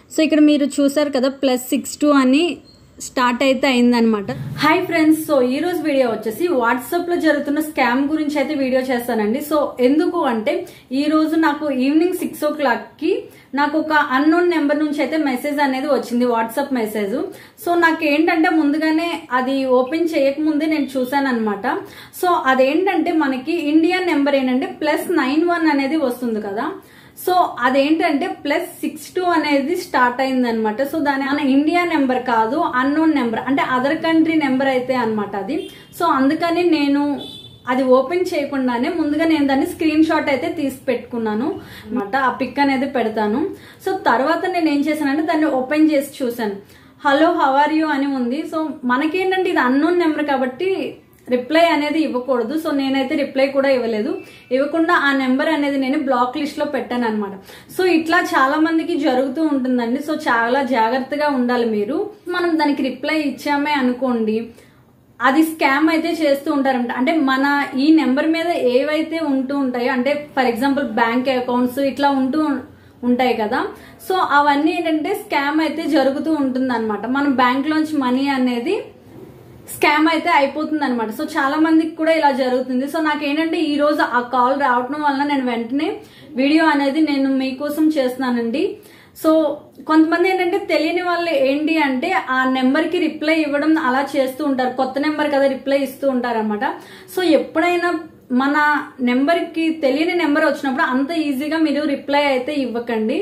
so ఇక్కడ మీరు చూసారు కదా ప్లస్ సిక్స్ టూ అని స్టార్ట్ అయితే అయిందనమాట హాయ్ ఫ్రెండ్స్ సో ఈ రోజు వీడియో వచ్చేసి వాట్సాప్ లో జరుగుతున్న స్కామ్ గురించి అయితే వీడియో చేస్తానండి సో ఎందుకు అంటే ఈ రోజు నాకు ఈవినింగ్ సిక్స్ ఓ క్లాక్ కి నాకు ఒక అన్నోన్ నెంబర్ నుంచి అయితే మెసేజ్ అనేది వచ్చింది వాట్సాప్ మెసేజ్ సో నాకు ఏంటంటే ముందుగానే అది ఓపెన్ చేయకముందే నేను చూసాను అనమాట సో అదేంటంటే మనకి ఇండియన్ నెంబర్ ఏంటంటే ప్లస్ నైన్ వన్ అనేది వస్తుంది కదా సో అదేంటంటే ప్లస్ సిక్స్ టూ అనేది స్టార్ట్ అయింది అనమాట సో దాని మన ఇండియా నెంబర్ కాదు అన్నోన్ నెంబర్ అంటే అదర్ కంట్రీ నెంబర్ అయితే అనమాట అది సో అందుకని నేను అది ఓపెన్ చేయకుండానే ముందుగా నేను దాన్ని స్క్రీన్ షాట్ అయితే తీసి పెట్టుకున్నాను అనమాట ఆ పిక్ అనేది పెడతాను సో తర్వాత నేను ఏం చేశానంటే దాన్ని ఓపెన్ చేసి చూసాను హలో హవర్ యూ అని ఉంది సో మనకేంటంటే ఇది అన్నోన్ నెంబర్ కాబట్టి రిప్లై అనేది ఇవ్వకూడదు సో నేనైతే రిప్లై కూడా ఇవ్వలేదు ఇవ్వకుండా ఆ నెంబర్ అనేది నేను బ్లాక్ లిస్ట్ లో పెట్టాను అనమాట సో ఇట్లా చాలా మందికి జరుగుతూ ఉంటుందండి సో చాలా జాగ్రత్తగా ఉండాలి మీరు మనం దానికి రిప్లై ఇచ్చామే అనుకోండి అది స్కామ్ అయితే చేస్తూ ఉంటారంట అంటే మన ఈ నెంబర్ మీద ఏవైతే ఉంటూ ఉంటాయో అంటే ఫర్ ఎగ్జాంపుల్ బ్యాంక్ అకౌంట్స్ ఇట్లా ఉంటూ ఉంటాయి కదా సో అవన్నీ ఏంటంటే స్కామ్ అయితే జరుగుతూ ఉంటుంది అనమాట మన బ్యాంక్ లోంచి మనీ అనేది స్కామ్ అయితే అయిపోతుంది అనమాట సో చాలా మందికి కూడా ఇలా జరుగుతుంది సో నాకేంటంటే ఈ రోజు ఆ కాల్ రావటం వలన నేను వెంటనే వీడియో అనేది నేను మీకోసం చేస్తున్నానండి సో కొంతమంది ఏంటంటే తెలియని వాళ్ళు ఏంటి అంటే ఆ నెంబర్ కి రిప్లై ఇవ్వడం అలా చేస్తూ ఉంటారు కొత్త నెంబర్ కదా రిప్లై ఇస్తూ ఉంటారు అనమాట సో ఎప్పుడైనా మన నెంబర్ కి తెలియని నెంబర్ వచ్చినప్పుడు అంత ఈజీగా మీరు రిప్లై అయితే ఇవ్వకండి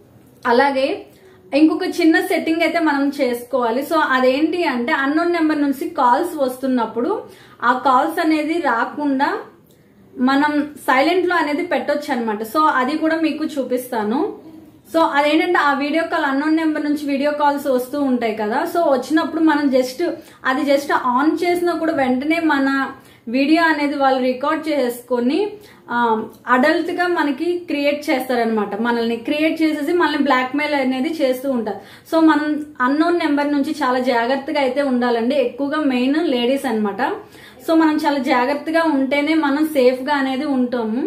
అలాగే ఇంకొక చిన్న సెట్టింగ్ అయితే మనం చేసుకోవాలి సో అదేంటి అంటే అన్నోన్ నెంబర్ నుంచి కాల్స్ వస్తున్నప్పుడు ఆ కాల్స్ అనేది రాకుండా మనం సైలెంట్ లో అనేది పెట్టొచ్చు అనమాట సో అది కూడా మీకు చూపిస్తాను సో అదేంటంటే ఆ వీడియో కాల్ అన్నోన్ నెంబర్ నుంచి వీడియో కాల్స్ వస్తూ ఉంటాయి కదా సో వచ్చినప్పుడు మనం జస్ట్ అది జస్ట్ ఆన్ చేసినా కూడా వెంటనే మన వీడియో అనేది వాళ్ళు రికార్డ్ చేసుకొని అడల్ట్ గా మనకి క్రియేట్ చేస్తారనమాట మనల్ని క్రియేట్ చేసేసి మనల్ని బ్లాక్మెయిల్ అనేది చేస్తూ ఉంటారు సో మనం అన్నోన్ నెంబర్ నుంచి చాలా జాగ్రత్తగా అయితే ఉండాలండి ఎక్కువగా మెయిన్ లేడీస్ అనమాట సో మనం చాలా జాగ్రత్తగా ఉంటేనే మనం సేఫ్ గా అనేది ఉంటాము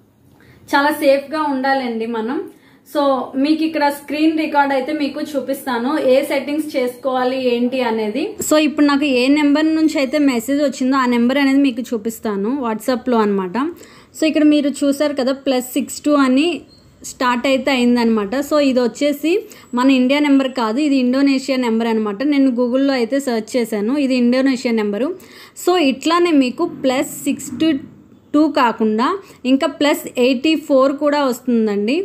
చాలా సేఫ్ గా ఉండాలండి మనం సో మీకు ఇక్కడ స్క్రీన్ రికార్డ్ అయితే మీకు చూపిస్తాను ఏ సెట్టింగ్స్ చేసుకోవాలి ఏంటి అనేది సో ఇప్పుడు నాకు ఏ నెంబర్ నుంచి అయితే మెసేజ్ వచ్చిందో ఆ నెంబర్ అనేది మీకు చూపిస్తాను వాట్సాప్లో అనమాట సో ఇక్కడ మీరు చూసారు కదా ప్లస్ సిక్స్ టూ అని స్టార్ట్ అయితే అయిందనమాట సో ఇది వచ్చేసి మన ఇండియా నెంబర్ కాదు ఇది ఇండోనేషియా నెంబర్ అనమాట నేను గూగుల్లో అయితే సెర్చ్ చేశాను ఇది ఇండోనేషియా నెంబరు సో ఇట్లానే మీకు ప్లస్ సిక్స్ టూ టూ కాకుండా ఇంకా ప్లస్ ఎయిటీ ఫోర్ కూడా వస్తుందండి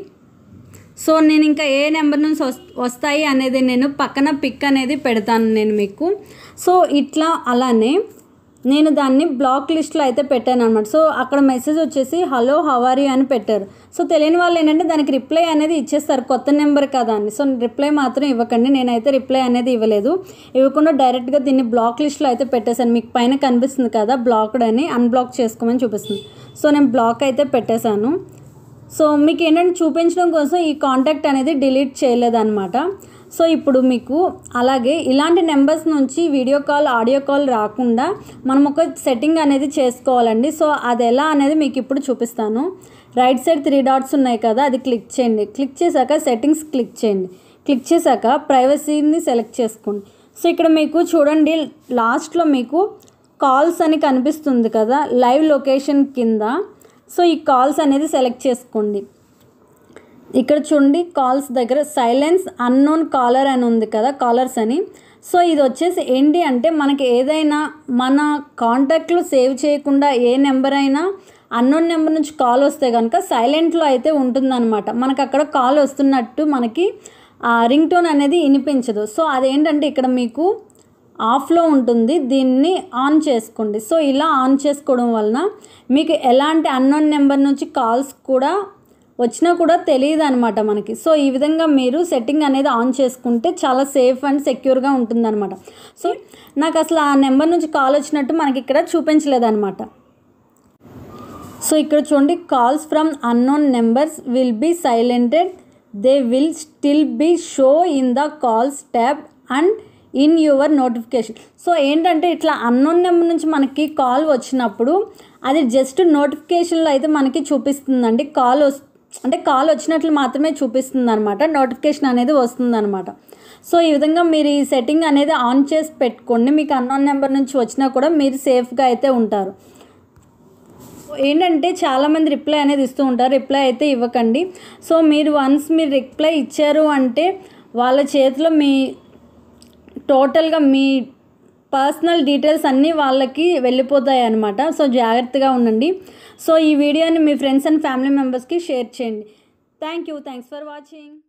సో నేను ఇంకా ఏ నెంబర్ నుంచి వస్తాయి అనేది నేను పక్కన పిక్ అనేది పెడతాను నేను మీకు సో ఇట్లా అలానే నేను దాన్ని బ్లాక్ లిస్ట్లో అయితే పెట్టాను అనమాట సో అక్కడ మెసేజ్ వచ్చేసి హలో హవారీ అని పెట్టారు సో తెలియని వాళ్ళు ఏంటంటే దానికి రిప్లై అనేది ఇచ్చేస్తారు కొత్త నెంబర్ కదా అని సో రిప్లై మాత్రం ఇవ్వకండి నేనైతే రిప్లై అనేది ఇవ్వలేదు ఇవ్వకుండా డైరెక్ట్గా దీన్ని బ్లాక్ లిస్ట్లో అయితే పెట్టేశాను మీకు పైన కనిపిస్తుంది కదా బ్లాక్డ్ అని అన్బ్లాక్ చేసుకోమని చూపిస్తుంది సో నేను బ్లాక్ అయితే పెట్టేశాను సో మీకు ఏంటంటే చూపించడం కోసం ఈ కాంటాక్ట్ అనేది డిలీట్ చేయలేదన్నమాట సో ఇప్పుడు మీకు అలాగే ఇలాంటి నెంబర్స్ నుంచి వీడియో కాల్ ఆడియో కాల్ రాకుండా మనం ఒక సెట్టింగ్ అనేది చేసుకోవాలండి సో అది ఎలా అనేది మీకు ఇప్పుడు చూపిస్తాను రైట్ సైడ్ త్రీ డాట్స్ ఉన్నాయి కదా అది క్లిక్ చేయండి క్లిక్ చేశాక సెట్టింగ్స్ క్లిక్ చేయండి క్లిక్ చేశాక ప్రైవసీని సెలెక్ట్ చేసుకోండి సో ఇక్కడ మీకు చూడండి లాస్ట్లో మీకు కాల్స్ అని కనిపిస్తుంది కదా లైవ్ లొకేషన్ కింద సో ఈ కాల్స్ అనేది సెలెక్ట్ చేసుకోండి ఇక్కడ చూడండి కాల్స్ దగ్గర సైలెన్స్ అన్నోన్ కాలర్ అని ఉంది కదా కాలర్స్ అని సో ఇది వచ్చేసి ఏంటి అంటే మనకి ఏదైనా మన కాంటాక్ట్లో సేవ్ చేయకుండా ఏ నెంబర్ అయినా అన్నోన్ నెంబర్ నుంచి కాల్ వస్తే కనుక సైలెంట్లో అయితే ఉంటుందన్నమాట మనకు అక్కడ కాల్ వస్తున్నట్టు మనకి రింగ్ టోన్ అనేది వినిపించదు సో అదేంటంటే ఇక్కడ మీకు ఆఫ్లో ఉంటుంది దీన్ని ఆన్ చేసుకోండి సో ఇలా ఆన్ చేసుకోవడం వలన మీకు ఎలాంటి అన్నోన్ నెంబర్ నుంచి కాల్స్ కూడా వచ్చినా కూడా తెలియదు అనమాట మనకి సో ఈ విధంగా మీరు సెట్టింగ్ అనేది ఆన్ చేసుకుంటే చాలా సేఫ్ అండ్ సెక్యూర్గా ఉంటుందన్నమాట సో నాకు అసలు ఆ నెంబర్ నుంచి కాల్ వచ్చినట్టు మనకి ఇక్కడ చూపించలేదన్నమాట సో ఇక్కడ చూడండి calls from unknown numbers will be silenced they will still be show in the calls tab and in your notification so ఏంటంటే ఇట్లా అన్నోన్ నెంబర్ నుంచి మనకి కాల్ వచ్చినప్పుడు అది జస్ట్ నోటిఫికేషన్లో అయితే మనకి చూపిస్తుందండి కాల్ వస్ అంటే కాల్ వచ్చినట్లు మాత్రమే చూపిస్తుంది అనమాట నోటిఫికేషన్ అనేది వస్తుంది అనమాట సో ఈ విధంగా మీరు ఈ సెట్టింగ్ అనేది ఆన్ చేసి పెట్టుకోండి మీకు అన్నోన్ నెంబర్ నుంచి వచ్చినా కూడా మీరు సేఫ్గా అయితే ఉంటారు ఏంటంటే చాలామంది రిప్లై అనేది ఇస్తూ ఉంటారు రిప్లై అయితే ఇవ్వకండి సో మీరు వన్స్ మీరు రిప్లై ఇచ్చారు అంటే వాళ్ళ చేతిలో మీ టోటల్గా మీ పర్సనల్ డీటెయిల్స్ అన్నీ వాళ్ళకి వెళ్ళిపోతాయి అనమాట సో జాగ్రత్తగా ఉండండి సో ఈ వీడియోని మీ ఫ్రెండ్స్ అండ్ ఫ్యామిలీ మెంబర్స్కి షేర్ చేయండి thank you thanks for watching